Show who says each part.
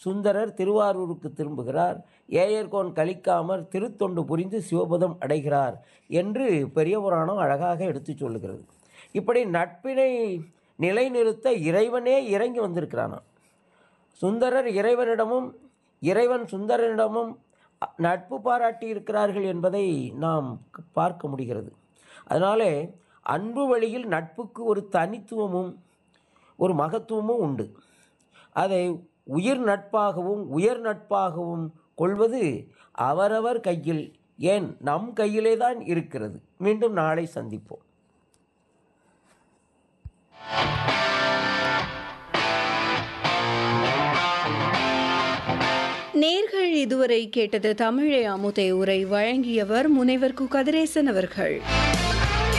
Speaker 1: சுந்தரர் திருவாரூருக்கு திரும்புகிறார் ஏயர்கோன் கலிக்காமற் திருத்தொண்டு புரிந்து சிவபதம் அடைகிறார் என்று பெரிய புராணம் அழகாக எடுத்துச் சொல்லுகிறது இப்படி நட்பினை நிலைநிறுத்த இறைவனே இறங்கி வந்திருக்கிறானாம் சுந்தரர் இறைவனிடமும் இறைவன் சுந்தரனிடமும் அ- நட்பு பாராட்டி இருக்கிறார்கள் என்பதை நாம் க- பார்க்க முடிகிறது அதனாலே அன்பு வழியில் நட்புக்கு ஒரு தனித்துவமும் ஒரு மகத்துவமும் உண்டு அதை உயிர் நட்பாகவும் உயர் நட்பாகவும் கொள்வது அவரவர் கையில் ஏன் நம் கையிலே தான் இருக்கிறது மீண்டும் நாளை சந்திப்போம்
Speaker 2: நேர்கள் இதுவரை கேட்டது தமிழை அமுதை உரை வழங்கியவர் முனைவர் கு கதிரேசன் அவர்கள்